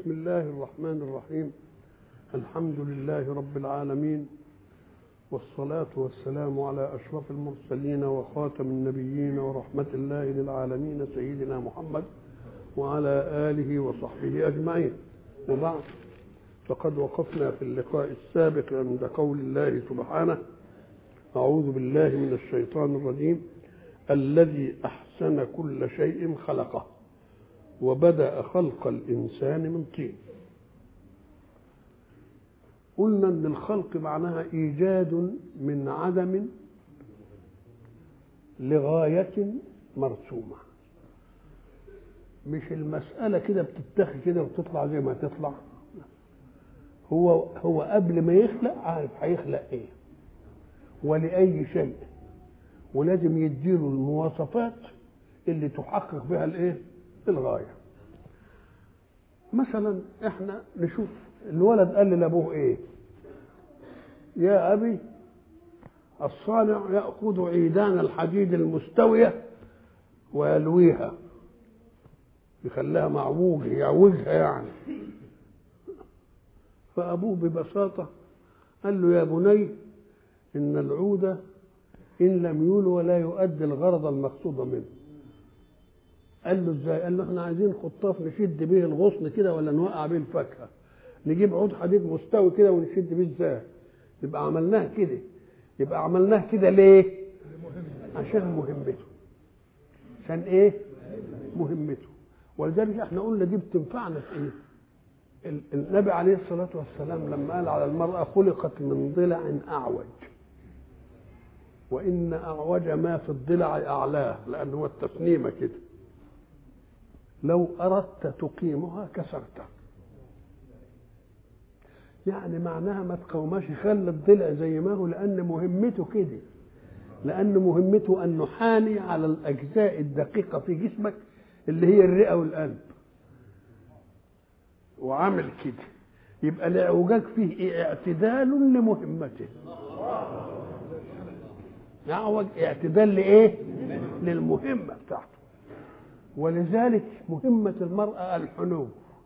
بسم الله الرحمن الرحيم الحمد لله رب العالمين والصلاة والسلام على أشرف المرسلين وخاتم النبيين ورحمة الله للعالمين سيدنا محمد وعلى آله وصحبه أجمعين وبعد فقد وقفنا في اللقاء السابق عند قول الله سبحانه أعوذ بالله من الشيطان الرجيم الذي أحسن كل شيء خلقه وبدأ خلق الإنسان من طين قلنا ان الخلق معناها ايجاد من عدم لغايه مرسومه مش المساله كده بتتاخد كده وتطلع زي ما تطلع هو هو قبل ما يخلق عارف هيخلق ايه ولاي شيء ولازم يديله المواصفات اللي تحقق بها الايه الغايه مثلا احنا نشوف الولد قال لابوه ايه يا ابي الصانع ياخذ عيدان الحديد المستويه ويلويها يخليها معوجه يعوجها يعني فابوه ببساطه قال له يا بني ان العود ان لم يولو ولا يؤدي الغرض المقصود منه قال له ازاي قال له احنا عايزين خطاف نشد به الغصن كده ولا نوقع به الفاكهه نجيب عود حديد مستوي كده ونشد بيه ازاي يبقى عملناه كده يبقى عملناه كده ليه عشان مهمته عشان ايه مهمته ولذلك احنا قلنا دي بتنفعنا في ايه النبي عليه الصلاة والسلام لما قال على المرأة خلقت من ضلع أعوج وإن أعوج ما في الضلع أعلاه لأن هو التسنيمة كده لو أردت تقيمها كسرتها يعني معناها ما تقوماش خلي الضلع زي ما هو لان مهمته كده لان مهمته ان نحاني على الاجزاء الدقيقه في جسمك اللي هي الرئه والقلب وعامل كده يبقى الاعوجاج فيه اعتدال لمهمته اعوج اعتدال لايه للمهمه بتاعته ولذلك مهمه المراه الحنو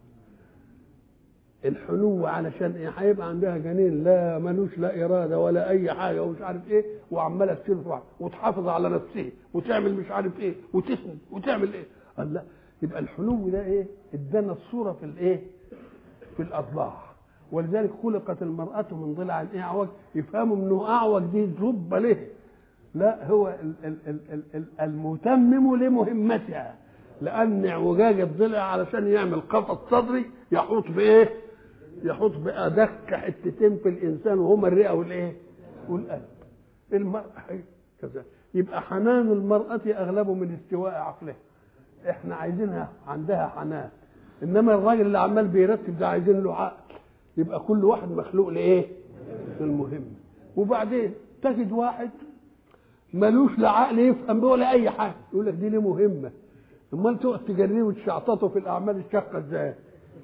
الحنو علشان ايه هيبقى عندها جنين لا ملوش لا اراده ولا اي حاجه ومش عارف ايه وعماله تشيل وتحافظ على نفسها وتعمل مش عارف ايه وتسند وتعمل ايه قال لا يبقى الحنو ده ايه ادانا الصوره في الايه في الاضلاع ولذلك خلقت المراه من ضلع اعوج يفهموا انه اعوج دي ذب له لا هو المتمم لمهمتها لان اعوجاج الضلع علشان يعمل قفص صدري يحوط بايه يحط بأدق حتتين في الإنسان وهما الرئة والإيه؟ والقلب. المرأة كذا يبقى حنان المرأة أغلبه من استواء عقلها. إحنا عايزينها عندها حنان. إنما الراجل اللي عمال بيرتب ده عايزين له عقل. يبقى كل واحد مخلوق لإيه؟ للمهم. وبعدين تجد واحد ملوش لا عقل يفهم ولا أي حاجة، يقول لك دي ليه مهمة. أمال تقعد تجريه وتشعططه في الأعمال الشاقة إزاي؟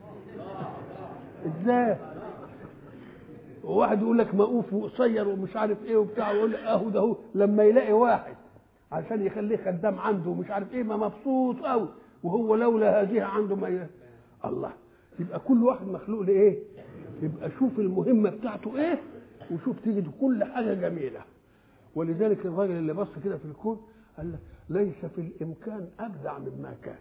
ازاي وواحد يقول لك مقوف وقصير ومش عارف ايه وبتاع ويقول لك اهو ده هو لما يلاقي واحد عشان يخليه خدام عنده ومش عارف ايه ما مبسوط قوي وهو لولا هذه عنده ما ي... الله يبقى كل واحد مخلوق لايه يبقى شوف المهمه بتاعته ايه وشوف تجد كل حاجه جميله ولذلك الراجل اللي بص كده في الكون قال لك ليس في الامكان ابدع مما كان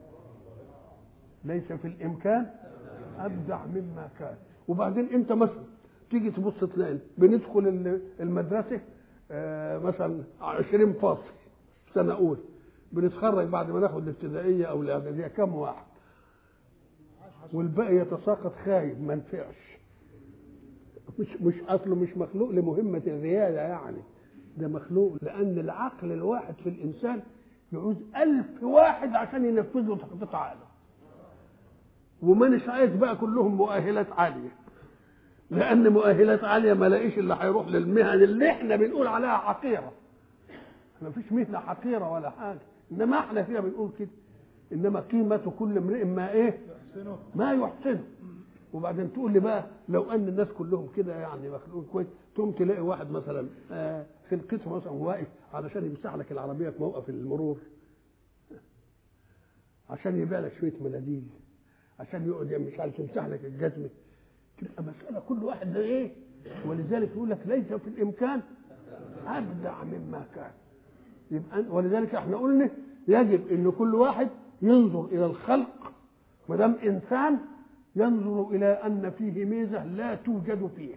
ليس في الامكان ابدع مما كان وبعدين انت مثلا تيجي تبص تلاقي بندخل المدرسه آه مثلا 20 فصل سنه اولى بنتخرج بعد ما ناخد الابتدائيه او الاعداديه كم واحد والباقي يتساقط خايب ما نفعش مش مش اصله مش مخلوق لمهمه الرياده يعني ده مخلوق لان العقل الواحد في الانسان يعوز ألف واحد عشان ينفذ له تخطيط عقله ومانيش عايز بقى كلهم مؤهلات عاليه لان مؤهلات عاليه ما لاقيش اللي هيروح للمهن اللي احنا بنقول عليها حقيره ما فيش مهنه حقيره ولا حاجه انما احنا فيها بنقول كده انما قيمه كل امرئ ما ايه ما يحسنه وبعدين تقول لي بقى لو ان الناس كلهم كده يعني مخلوقين كويس تقوم تلاقي واحد مثلا آه خلقته مثلا واقف علشان يمسح لك العربيه في موقف المرور عشان يبيع لك شويه مناديل عشان يقعد يعني مش عارف يمسح لك الجزمه تبقى مساله كل واحد ده ايه ولذلك يقول لك ليس في الامكان ابدع مما كان يبقى ولذلك احنا قلنا يجب ان كل واحد ينظر الى الخلق ما دام انسان ينظر الى ان فيه ميزه لا توجد فيه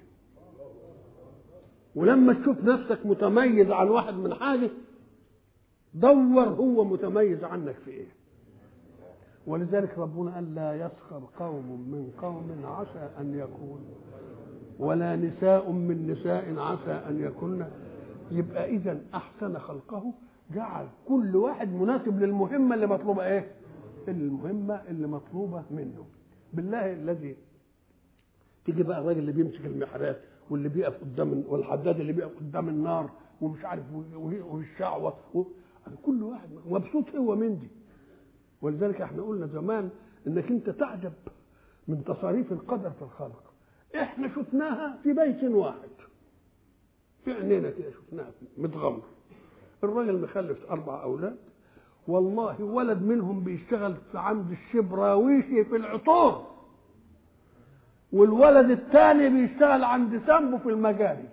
ولما تشوف نفسك متميز عن واحد من حاجه دور هو متميز عنك في ايه ولذلك ربنا قال لا يسخر قوم من قوم عسى ان يكونوا ولا نساء من نساء عسى ان يكن يبقى اذا احسن خلقه جعل كل واحد مناسب للمهمه اللي مطلوبه ايه المهمه اللي مطلوبه منه بالله الذي تيجي بقى الراجل اللي بيمسك المحرات واللي بيقف قدام والحداد اللي بيقف قدام النار ومش عارف والشعوه و... كل واحد مبسوط هو من دي ولذلك احنا قلنا زمان انك انت تعجب من تصاريف القدر في الخلق احنا شفناها في بيت واحد في عينينا كده شفناها متغمر الراجل مخلف اربع اولاد والله ولد منهم بيشتغل في عند الشبراويشي في العطور والولد الثاني بيشتغل عند سامبو في المجاري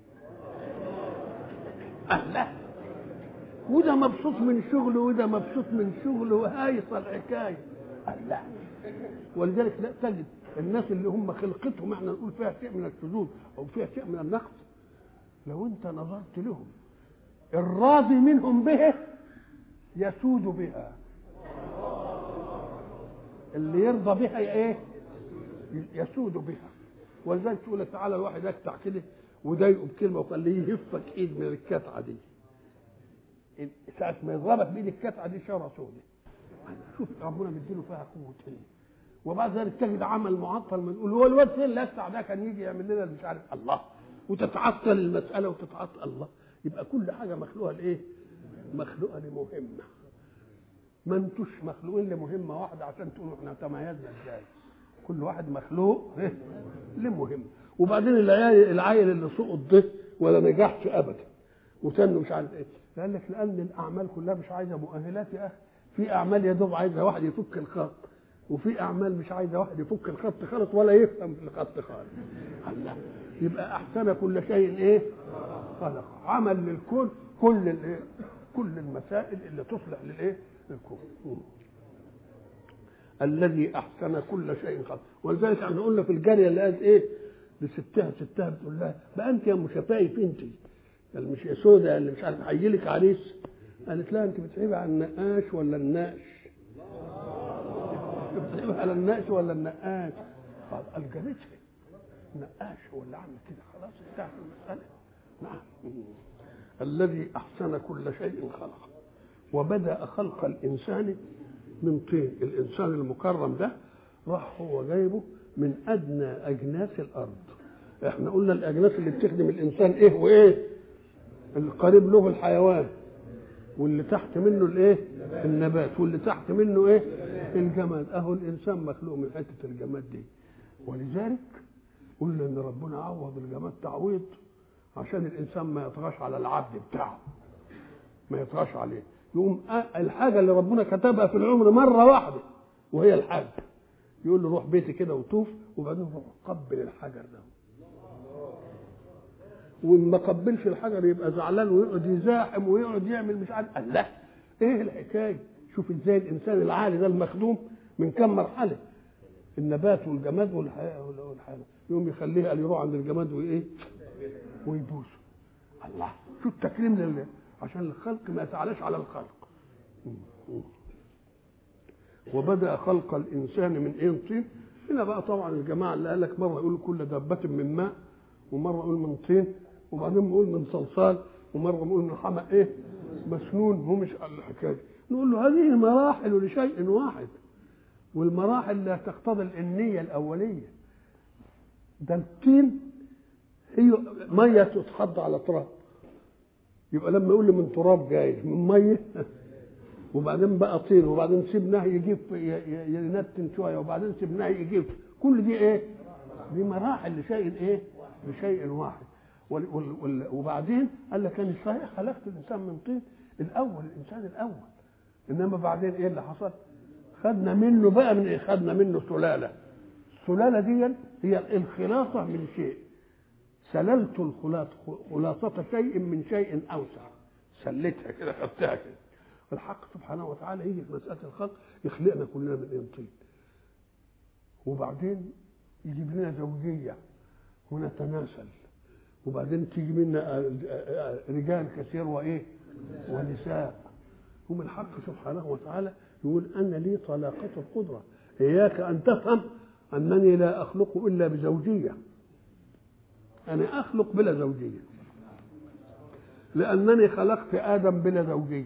الله وده مبسوط من شغله وده مبسوط من شغله وهايصه الحكايه الله ولذلك لا تجد الناس اللي هم خلقتهم احنا نقول فيها شيء من الشذوذ او فيها شيء من النقص لو انت نظرت لهم الراضي منهم به يسود بها اللي يرضى بها ايه يسود بها ولذلك تقول لك تعالى الواحد يكتع كده وضايقه بكلمه وخليه يهفك ايد من الكتعه دي ساعة ما يضربك بإيد الكتعة دي شارة سودة شوف ربنا مديله فيها قوة ايه وبعد ذلك تجد عمل معطل ما نقول هو الواد فين الأسع ده كان يجي يعمل لنا مش عارف الله وتتعطل المسألة وتتعطل الله يبقى كل حاجة مخلوقة لإيه؟ مخلوقة لمهمة ما انتوش مخلوقين لمهمة واحدة عشان تقولوا احنا تميزنا ازاي كل واحد مخلوق إيه؟ لمهمة وبعدين العيال العيل اللي سقط ده ولا نجحش ابدا وتنه مش عارف ايه قال لك لان الاعمال كلها مش عايزه مؤهلات يا اخي في اعمال يا دوب عايزه واحد يفك الخط وفي اعمال مش عايزه واحد يفك الخط خالص ولا يفهم في الخط خالص الله يبقى احسن كل شيء ايه خلق عمل للكون كل الايه كل المسائل اللي تصلح للايه للكون الذي احسن كل شيء خلق ولذلك احنا قلنا في الجاريه اللي قالت ايه لستها ستها بتقول لها بقى انت يا ام شفايف انت قال مش يا سودا اللي مش عارف هيجيلك عريس قالت لها انت بتعيبي على النقاش ولا النقش بتعيبي على النقش ولا النقاش قال الجريتها النقاش هو اللي عمل كده خلاص انتهت المساله نعم الذي احسن كل شيء خلقه وبدا خلق الانسان من طين الانسان المكرم ده راح هو جايبه من ادنى اجناس الارض احنا قلنا الاجناس اللي بتخدم الانسان ايه وايه القريب له الحيوان واللي تحت منه الايه النبات واللي تحت منه ايه الجماد اهو الانسان مخلوق من حته الجماد دي ولذلك قلنا ان ربنا عوض الجماد تعويض عشان الانسان ما يطغاش على العبد بتاعه ما يطغاش عليه يقوم الحاجه اللي ربنا كتبها في العمر مره واحده وهي الحج يقول له روح بيتي كده وطوف وبعدين روح قبل الحجر ده وما قبلش الحجر يبقى زعلان ويقعد يزاحم ويقعد يعمل مش عارف قال لا ايه الحكايه شوف ازاي الانسان العالي ده المخدوم من كم مرحله النبات والجماد والحياه والحياه يقوم يخليه قال يروح عند الجماد وايه ويبوسه الله شو التكريم لله عشان الخلق ما يتعلاش على الخلق وبدا خلق الانسان من ايه طين هنا بقى طبعا الجماعه اللي قال لك مره يقول كل دابه من ماء ومره يقول من طين وبعدين نقول من صلصال ومره نقول من حمأ ايه مسنون هو مش الحكايه نقول له هذه مراحل لشيء واحد والمراحل لا تقتضي النية الأولية ده الطين هي مية تتحط على تراب يبقى لما يقول لي من تراب جاي من مية وبعدين بقى طين وبعدين سيبناه يجيب ينتن شوية وبعدين سيبناه يجيب كل دي ايه؟ دي مراحل لشيء ايه؟ لشيء واحد وبعدين قال لك انا صحيح خلقت الانسان من طين الاول الانسان الاول انما بعدين ايه اللي حصل؟ خدنا منه بقى من ايه خدنا منه سلاله السلاله دي هي الخلاصه من شيء سللت الخلاص خلاصة شيء من شيء أوسع سلتها كده خدتها كده الحق سبحانه وتعالى يجي في مسألة الخلق يخلقنا كلنا من إيه طين وبعدين يجيب لنا زوجية ونتناسل وبعدين تيجي منا رجال كثير وإيه ونساء هم الحق سبحانه وتعالى يقول أنا لي طلاقة القدرة إياك أن تفهم أنني لا أخلق إلا بزوجية أنا أخلق بلا زوجية لأنني خلقت آدم بلا زوجية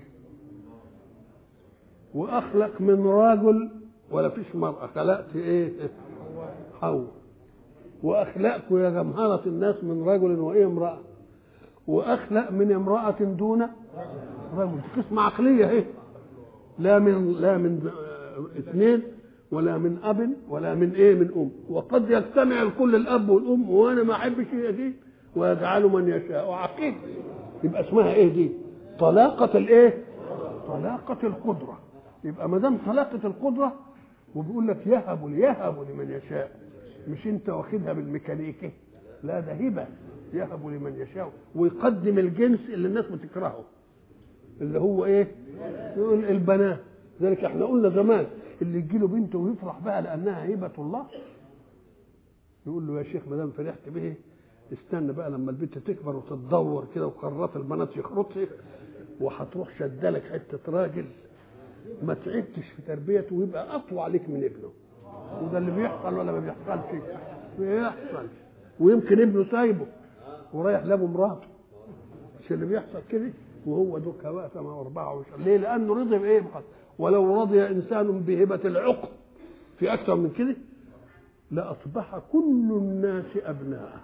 وأخلق من رجل ولا فيش مرأة خلقت إيه حواء وأخلقكم يا جمهرة الناس من رجل وإيه امرأة وأخلق من امرأة دون رجل قسمة عقلية إيه لا من لا من اثنين ولا من اب ولا من ايه من ام وقد يجتمع الكل الاب والام وانا ما احبش هي دي ويجعل من يشاء عقيم يبقى اسمها ايه دي طلاقة الايه طلاقة القدرة يبقى ما دام طلاقة القدرة وبيقول لك يهب يهب لمن يشاء مش انت واخدها بالميكانيكي لا ده هبه يهب لمن يشاء ويقدم الجنس اللي الناس بتكرهه اللي هو ايه يقول البنات ذلك احنا قلنا زمان اللي يجي له بنت ويفرح بها لانها هبه الله يقول له يا شيخ ما دام فرحت به استنى بقى لما البنت تكبر وتتدور كده وقرات البنات يخرطها وهتروح شدلك حته راجل ما تعبتش في تربيته ويبقى اقوى عليك من ابنه وده اللي بيحصل ولا ما بيحصلش بيحصل ويمكن ابنه سايبه ورايح لابو مراته مش اللي بيحصل كده وهو دوك واقف مع أربعة وعشرين ليه؟ لأنه رضي بإيه؟ ولو رضي إنسان بهبة العقل في أكثر من كده لأصبح كل الناس أبناء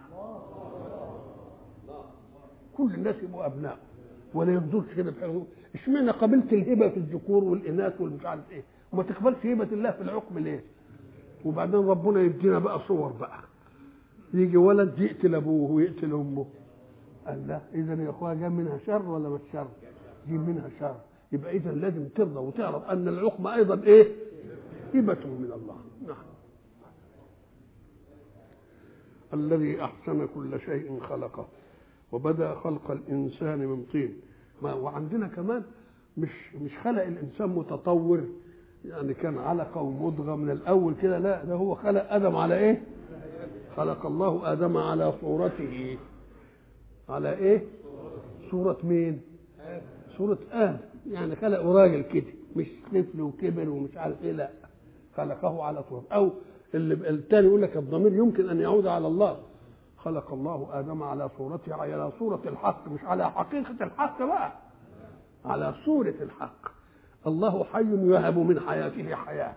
كل الناس يبقوا أبناء ولا ينظرش كده بحاجة اشمعنى قبلت الهبة في الذكور والإناث والمش عارف إيه وما تقبلش هبة الله في العقم ليه؟ وبعدين ربنا يدينا بقى صور بقى يجي ولد يقتل أبوه ويقتل أمه قال لا اذا يا اخويا جاء منها شر ولا مش شر؟ جه منها شر يبقى اذا لازم ترضى وتعرف ان العقم ايضا ايه؟ هبة من الله نعم الذي احسن كل شيء خلقه وبدا خلق الانسان من طين ما وعندنا كمان مش مش خلق الانسان متطور يعني كان علقه ومضغه من الاول كده لا ده هو خلق ادم على ايه؟ خلق الله ادم على صورته على ايه صورة مين صورة آدم يعني خلقه راجل كده مش طفل وكبر ومش عارف ايه لا خلقه على صورة او اللي التاني يقول لك الضمير يمكن ان يعود على الله خلق الله ادم على صورته على صورة الحق مش على حقيقة الحق بقى على صورة الحق الله حي يهب من حياته حياة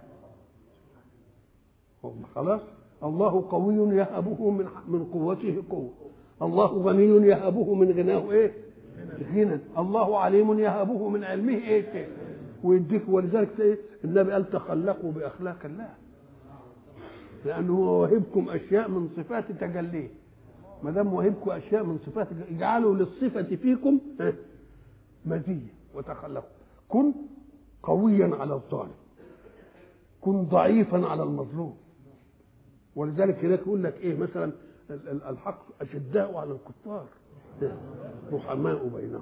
خلاص الله قوي يهبه من من قوته قوه الله غني يهبه من غناه ايه غنى الله عليم يهبه من علمه ايه شيء ويديك ولذلك ايه النبي قال تخلقوا باخلاق الله لانه هو واهبكم اشياء من صفات تجليه ما دام واهبكم اشياء من صفات اجعلوا للصفه فيكم مزيه وتخلقوا كن قويا على الظالم كن ضعيفا على المظلوم ولذلك هناك يقول لك ايه مثلا الحق أشداء على الكفار رحماء بينهم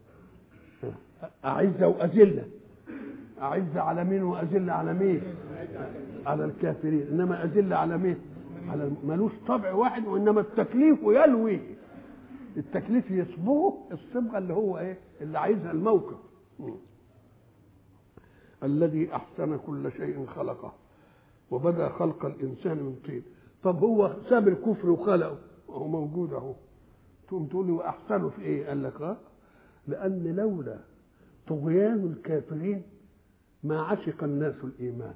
أعزة وأذلة أعز على مين وأذلة على مين على الكافرين إنما أذلة على مين على ملوش طبع واحد وإنما التكليف يلوي التكليف يصبغه الصبغة اللي هو إيه اللي عايزها الموقف الذي أحسن كل شيء خلقه وبدأ خلق الإنسان من طين طب هو ساب الكفر وخلقه وهو موجود اهو تقوم تقول لي واحسنه في ايه؟ قال لك اه لان لولا طغيان الكافرين ما عشق الناس الايمان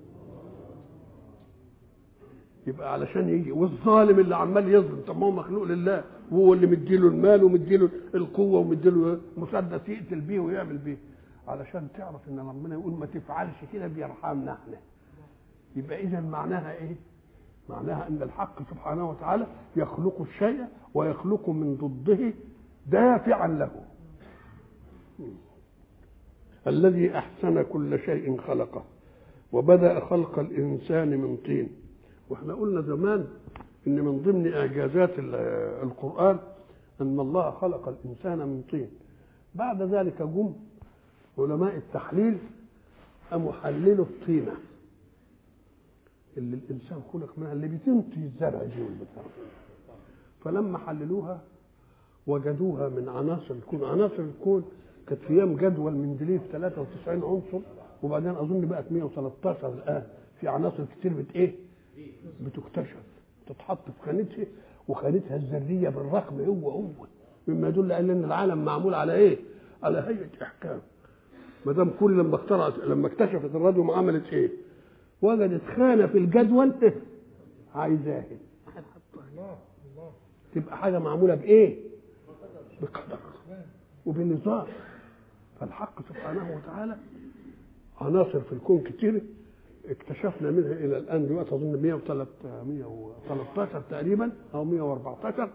يبقى علشان يجي والظالم اللي عمال يظلم طب ما هو مخلوق لله وهو اللي مديله المال ومديله القوه ومديله مسدس يقتل بيه ويعمل بيه علشان تعرف ان ربنا يقول ما تفعلش كده بيرحمنا احنا يبقى اذا معناها ايه؟ معناها ان الحق سبحانه وتعالى يخلق الشيء ويخلق من ضده دافعا له الذي احسن كل شيء خلقه وبدأ خلق الإنسان من طين واحنا قلنا زمان ان من ضمن اعجازات القرآن ان الله خلق الانسان من طين بعد ذلك جم علماء التحليل قاموا حللوا الطينة اللي الانسان خلق منها اللي بتنتج الزرع دي والبتاع فلما حللوها وجدوها من عناصر الكون عناصر الكون كانت في ايام جدول مندليف 93 عنصر وبعدين اظن بقت 113 الان في عناصر كتير بت ايه بتكتشف تتحط في خانتها وخانتها الذريه بالرقم هو هو مما يدل على ان العالم معمول على ايه؟ على هيئه احكام ما دام كل لما اخترعت لما اكتشفت الراديوم عملت ايه؟ وجدت خانه في الجدول عايزاها تبقى حاجه معموله بايه؟ بقدر وبنظام فالحق سبحانه وتعالى عناصر في الكون كتير اكتشفنا منها الى الان دلوقتي اظن 113 تقريبا او 114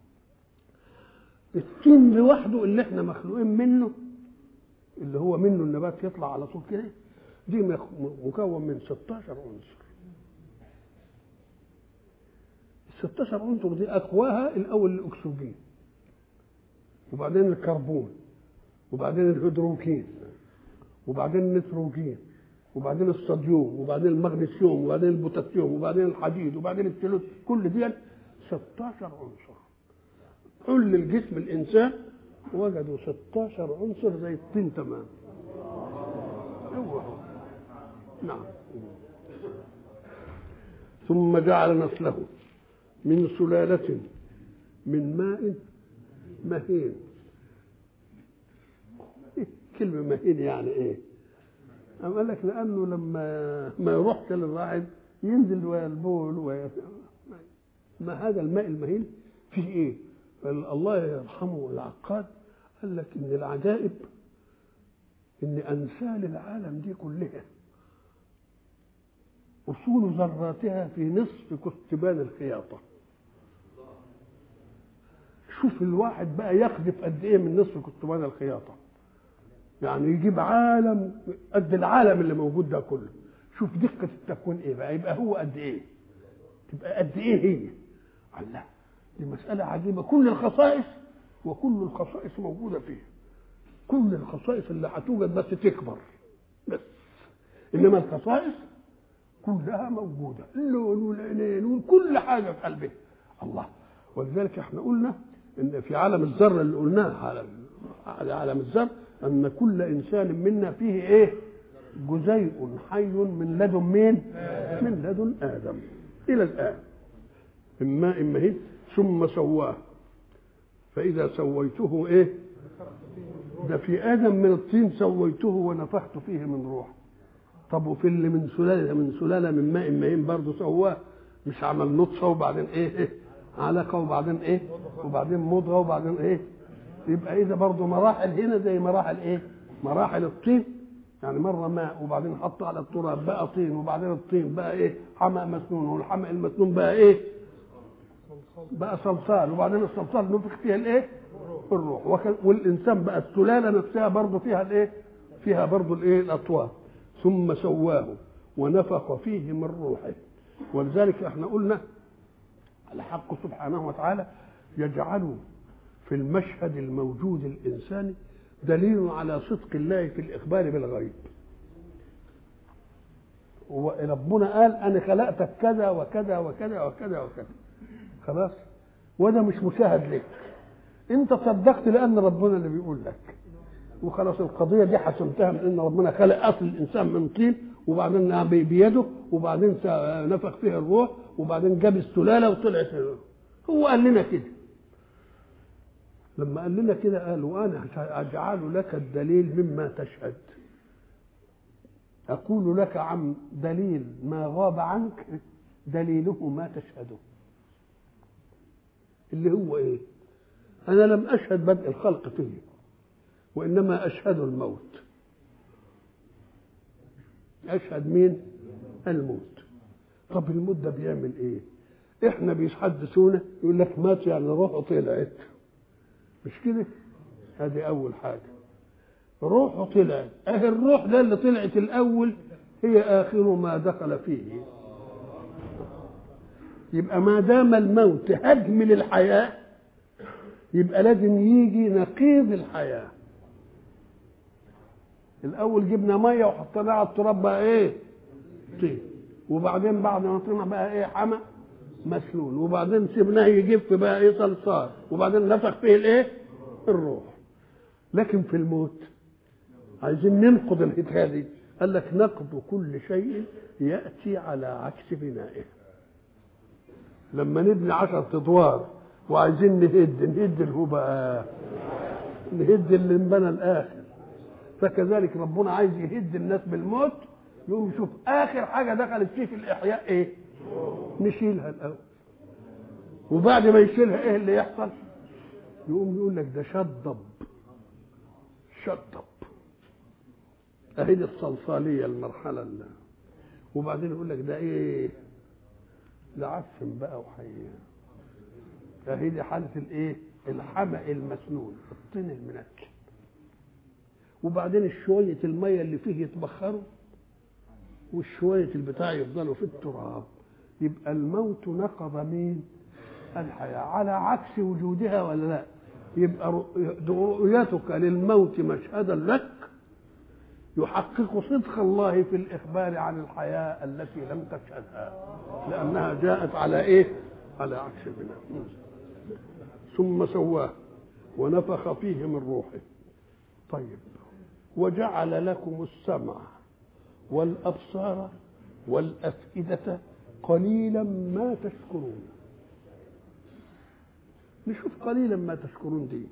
الطين لوحده اللي احنا مخلوقين منه اللي هو منه النبات يطلع على طول كده دي مكون من 16 عنصر ال 16 عنصر دي اقواها الاول الاكسجين وبعدين الكربون وبعدين الهيدروجين وبعدين النيتروجين وبعدين الصوديوم وبعدين المغنيسيوم وبعدين البوتاسيوم وبعدين الحديد وبعدين الثلوث كل دي 16 عنصر كل الجسم الانسان وجدوا 16 عنصر زي الطين تمام هو هو نعم ثم جعل نسله من سلالة من ماء مهين كلمة مهين يعني ايه؟ أم قال لك لأنه لما ما يروح للراعي ينزل ويا البول ويا ما هذا الماء المهين فيه ايه؟ الله يرحمه العقاد قال لك ان العجائب ان امثال العالم دي كلها اصول ذراتها في نصف كتبان الخياطه شوف الواحد بقى يقذف قد ايه من نصف كتبان الخياطه يعني يجيب عالم قد العالم اللي موجود ده كله شوف دقه التكوين ايه بقى يبقى هو قد ايه تبقى قد ايه هي الله دي مسألة عجيبة كل الخصائص وكل الخصائص موجودة فيه كل الخصائص اللي هتوجد بس تكبر بس إنما الخصائص كلها موجودة اللون والعينين وكل حاجة في قلبه الله ولذلك احنا قلنا ان في عالم الذر اللي قلناه على على عالم الذر ان كل انسان منا فيه ايه جزيء حي من لدن مين من لدن ادم الى الان من ماء مهين ثم سواه فإذا سويته إيه ده في آدم من الطين سويته ونفخت فيه من روح طب وفي اللي من سلالة من سلالة من ماء مهين برضه سواه مش عمل نطفة وبعدين إيه, إيه علقة وبعدين إيه وبعدين مضغة وبعدين إيه يبقى إذا برضه مراحل هنا زي مراحل إيه مراحل الطين يعني مرة ماء وبعدين حطه على التراب بقى طين وبعدين الطين بقى إيه حمأ مسنون والحمأ المسنون بقى إيه بقى صلصال وبعدين الصلصال نفخ فيها الايه؟ الروح وكان والانسان بقى السلاله نفسها برضه فيها الايه؟ فيها برضه الايه؟ الاطوار ثم سواه ونفخ فيه من روحه ولذلك احنا قلنا الحق سبحانه وتعالى يجعل في المشهد الموجود الانساني دليل على صدق الله في الاخبار بالغيب وربنا قال انا خلقتك كذا وكذا وكذا وكذا وكذا خلاص وده مش مشاهد لك انت صدقت لان ربنا اللي بيقول لك وخلاص القضيه دي حسمتها من ان ربنا خلق اصل الانسان من طين وبعدين بيده وبعدين نفخ فيها الروح وبعدين جاب السلاله وطلعت هو قال لنا كده لما قال لنا كده قال وانا اجعل لك الدليل مما تشهد اقول لك عن دليل ما غاب عنك دليله ما تشهده اللي هو ايه انا لم اشهد بدء الخلق فيه وانما اشهد الموت اشهد مين الموت طب الموت ده بيعمل ايه احنا بيحدثونا يقول لك مات يعني روحه طلعت مش كده هذه اول حاجه روحه طلعت اهي الروح ده اللي طلعت الاول هي آخر ما دخل فيه يبقى ما دام الموت هدم للحياة يبقى لازم يجي نقيض الحياة الأول جبنا مية وحطيناها على التراب بقى إيه؟ طين وبعدين بعد ما طلع بقى إيه حمى مسلول وبعدين سيبناه يجف بقى إيه صلصال وبعدين نفخ فيه الإيه؟ الروح لكن في الموت عايزين ننقض الحكايه دي قال لك نقض كل شيء ياتي على عكس بنائه لما نبني عشرة ادوار وعايزين نهد نهد اللي بقى نهد اللي انبنى الاخر فكذلك ربنا عايز يهد الناس بالموت يقوم يشوف اخر حاجه دخلت فيه في الاحياء ايه نشيلها الاول وبعد ما يشيلها ايه اللي يحصل يقوم يقول لك ده شطب شطب اهي دي الصلصاليه المرحله اللي وبعدين يقول لك ده ايه ده عفن بقى وحي اهي دي حاله الايه الحمأ المسنون الطين المنكل وبعدين شويه الميه اللي فيه يتبخروا والشويه البتاع يفضلوا في التراب يبقى الموت نقض مين الحياه على عكس وجودها ولا لا يبقى رؤيتك للموت مشهدا لك يحقق صدق الله في الإخبار عن الحياة التي لم تشهدها لأنها جاءت على إيه؟ على عكس بنا ثم سواه ونفخ فيه من روحه طيب وجعل لكم السمع والأبصار والأفئدة قليلا ما تشكرون نشوف قليلا ما تشكرون دي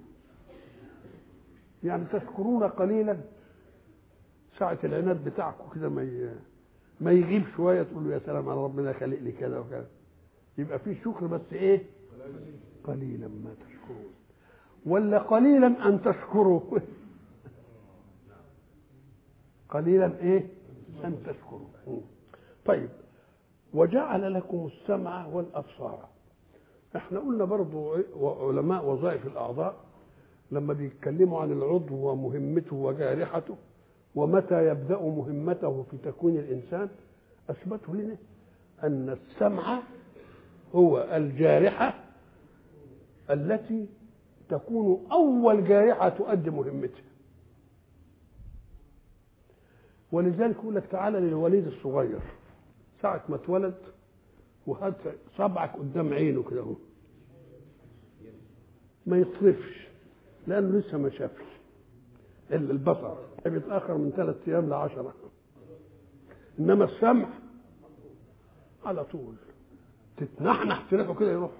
يعني تشكرون قليلا ساعة العناد بتاعكم كده ما ي... ما يغيب شوية تقول له يا سلام على ربنا خلق لي كذا وكذا يبقى في شكر بس ايه؟ قليلا ما تشكرون ولا قليلا ان تشكروا قليلا ايه؟ ان تشكروا طيب وجعل لكم السمع والابصار احنا قلنا برضو علماء وظائف الاعضاء لما بيتكلموا عن العضو ومهمته وجارحته ومتى يبدا مهمته في تكوين الانسان اثبتوا لنا ان السمع هو الجارحه التي تكون اول جارحه تؤدي مهمتها ولذلك يقول لك تعالى للوليد الصغير ساعة ما اتولد وهات صبعك قدام عينه كده اهو ما يصرفش لانه لسه ما شافش الا البصر بيتاخر من ثلاث ايام لعشرة انما السمع على طول تتنحنح تلاقيه كده يروح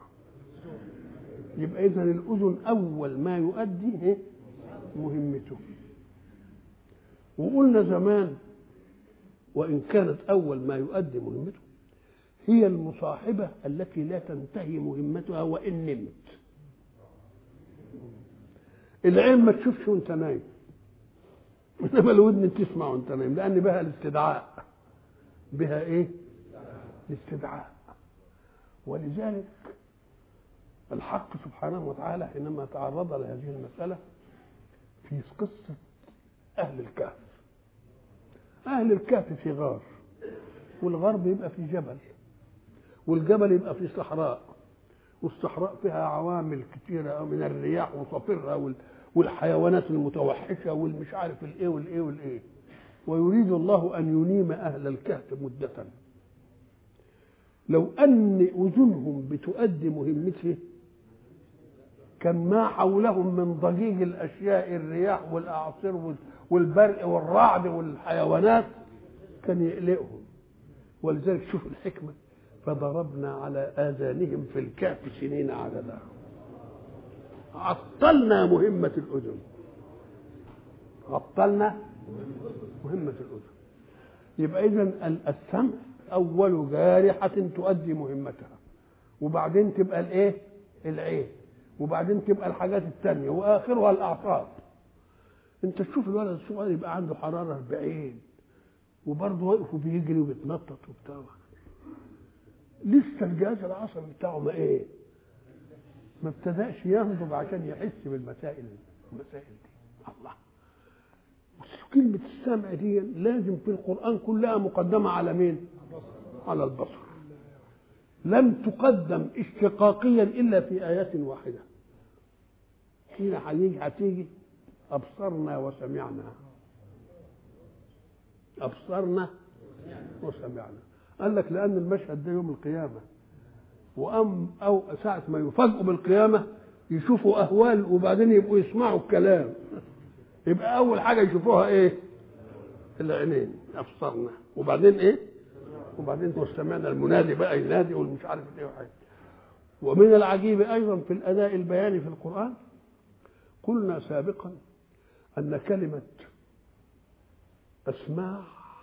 يبقى اذا الاذن اول ما يؤدي مهمته وقلنا زمان وان كانت اول ما يؤدي مهمته هي المصاحبه التي لا تنتهي مهمتها وان نمت العين ما تشوفش وانت نايم انما الودن تسمع وانت نايم لان بها الاستدعاء بها ايه الاستدعاء ولذلك الحق سبحانه وتعالى حينما تعرض لهذه المسألة في قصة أهل الكهف أهل الكهف في غار والغار بيبقى في جبل والجبل يبقى في صحراء والصحراء فيها عوامل كثيرة من الرياح وصفرها والحيوانات المتوحشة والمش عارف الايه والايه والايه ويريد الله أن ينيم أهل الكهف مدة لو أن أذنهم بتؤدي مهمته كان ما حولهم من ضجيج الأشياء الرياح والأعاصير والبرق والرعد والحيوانات كان يقلقهم ولذلك شوف الحكمة فضربنا على آذانهم في الكهف سنين عددا عطلنا مهمة الأذن عطلنا مهمة الأذن يبقى إذا السمع أول جارحة تؤدي مهمتها وبعدين تبقى الإيه؟ العين وبعدين تبقى الحاجات التانية وآخرها الأعصاب أنت تشوف الولد الصغير يبقى عنده حرارة 40 وبرضه واقف وبيجري وبيتنطط وبتاع لسه الجهاز العصبي بتاعه ما ايه؟ ما ابتداش ينضج عشان يحس بالمسائل المسائل دي الله كلمة السمع دي لازم في القرآن كلها مقدمة على مين؟ على البصر لم تقدم اشتقاقيا إلا في آيات واحدة حين هيجي هتيجي أبصرنا وسمعنا أبصرنا وسمعنا قال لك لأن المشهد ده يوم القيامة وأم أو ساعة ما يفاجئوا بالقيامة يشوفوا أهوال وبعدين يبقوا يسمعوا الكلام يبقى أول حاجة يشوفوها إيه؟ العينين أبصرنا وبعدين إيه؟ وبعدين سمعنا المنادي بقى ينادي والمش عارف إيه وحاجة ومن العجيب أيضا في الأداء البياني في القرآن قلنا سابقا أن كلمة أسماع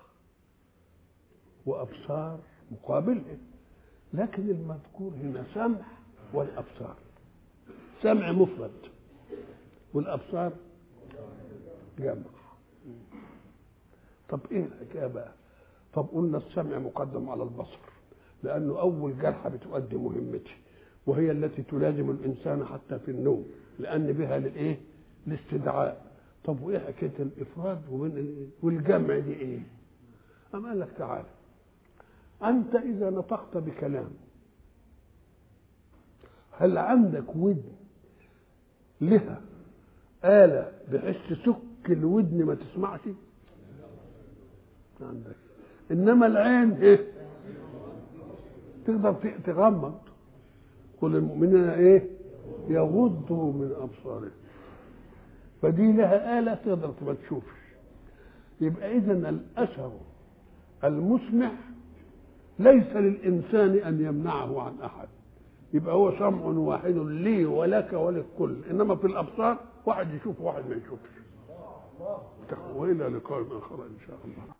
وأبصار مقابلها لكن المذكور هنا سمع والأبصار سمع مفرد والأبصار جمع طب إيه الحكاية بقى طب قلنا السمع مقدم على البصر لأنه أول جرحة بتؤدي مهمته وهي التي تلازم الإنسان حتى في النوم لأن بها للإيه؟ الاستدعاء طب وإيه حكاية الإفراد ومن والجمع دي إيه؟ أم قال لك تعالى أنت إذا نطقت بكلام هل عندك ودن لها آلة بحيث تسك الودن ما تسمعش؟ عندك إنما العين إيه؟ تقدر تغمض قل المؤمنين إيه؟ يغضوا من أبصارهم فدي لها آلة تقدر ما تشوفش يبقى إذا الأثر المسمع ليس للإنسان أن يمنعه عن أحد يبقى هو سمع واحد لي ولك وللكل إنما في الأبصار واحد يشوف واحد ما يشوفش وإلى لقاء آخر إن شاء الله